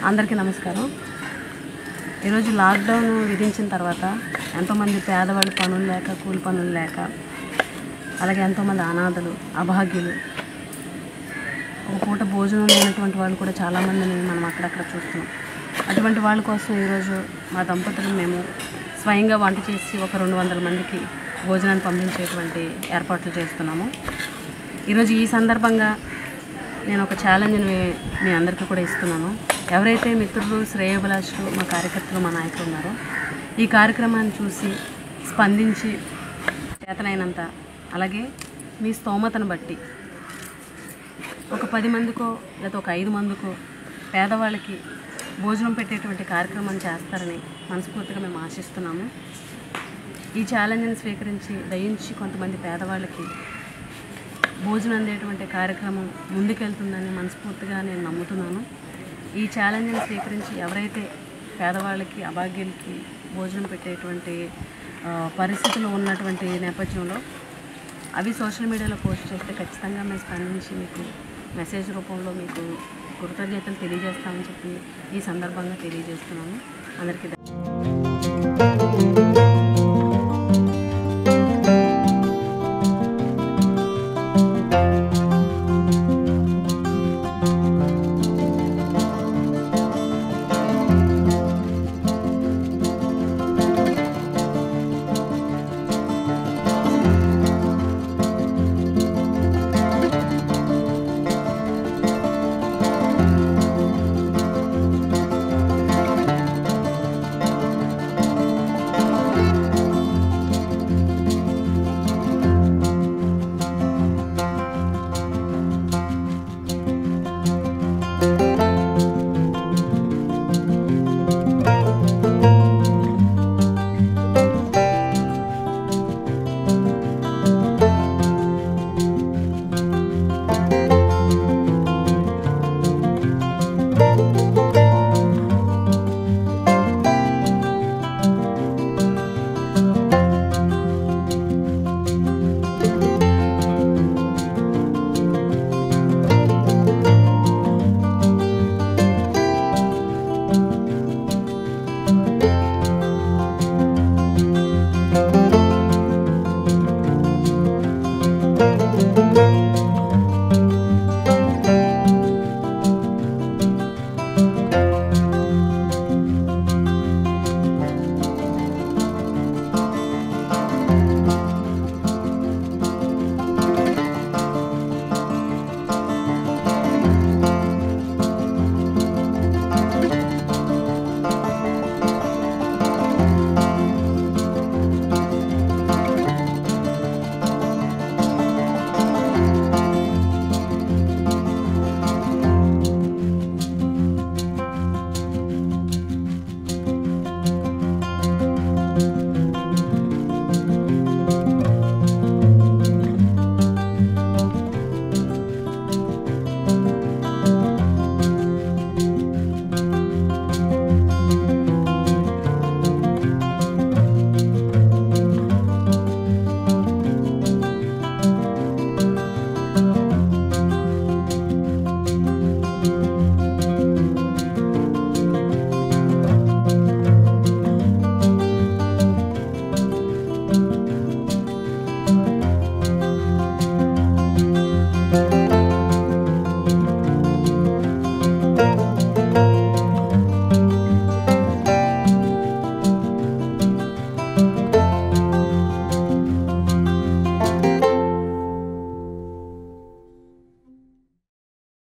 అందరికీ నమస్కారం ఈరోజు లాక్డౌన్ విధించిన తర్వాత ఎంతోమంది పేదవాళ్ళు పనులు లేక కూలి పనులు లేక అలాగే ఎంతోమంది అనాథలు అభాగ్యులు ఒక పూట భోజనం లేనటువంటి వాళ్ళు కూడా చాలామందిని మనం అక్కడక్కడ చూస్తున్నాం అటువంటి వాళ్ళ కోసం ఈరోజు మా దంపతులు మేము స్వయంగా వంట చేసి ఒక రెండు వందల మందికి భోజనాన్ని పంపించేటువంటి ఏర్పాట్లు చేస్తున్నాము ఈరోజు ఈ సందర్భంగా నేను ఒక ఛాలెంజ్ని మీ- మీ అందరికీ కూడా ఇస్తున్నాను ఎవరైతే మిత్రులు శ్రేయోభిలాషులు మా కార్యకర్తలు మా నాయకులు ఉన్నారో ఈ కార్యక్రమాన్ని చూసి స్పందించి చేతనైనంత అలాగే మీ స్తోమతను బట్టి ఒక పది మందికో లేదా ఒక ఐదు మందికో పేదవాళ్ళకి భోజనం పెట్టేటువంటి కార్యక్రమం చేస్తారని మనస్ఫూర్తిగా మేము ఆశిస్తున్నాము ఈ ఛాలెంజ్ని స్వీకరించి దయించి కొంతమంది పేదవాళ్ళకి భోజనం అందేటువంటి కార్యక్రమం ముందుకెళ్తుందని మనస్ఫూర్తిగా నేను నమ్ముతున్నాను ఈ ఛాలెంజ్ని స్వీకరించి ఎవరైతే పేదవాళ్ళకి అభాగ్యులకి భోజనం పెట్టేటువంటి ఆ, పరిస్థితులు ఉన్నటువంటి నేపథ్యంలో అవి సోషల్ మీడియాలో పోస్ట్ చేస్తే ఖచ్చితంగా మేము స్పందించి మీకు మెసేజ్ రూపంలో మీకు కృతజ్ఞతలు తెలియజేస్తామని చెప్పి ఈ సందర్భంగా తెలియజేస్తున్నాము అందరికీ ధన్యవాదాలు.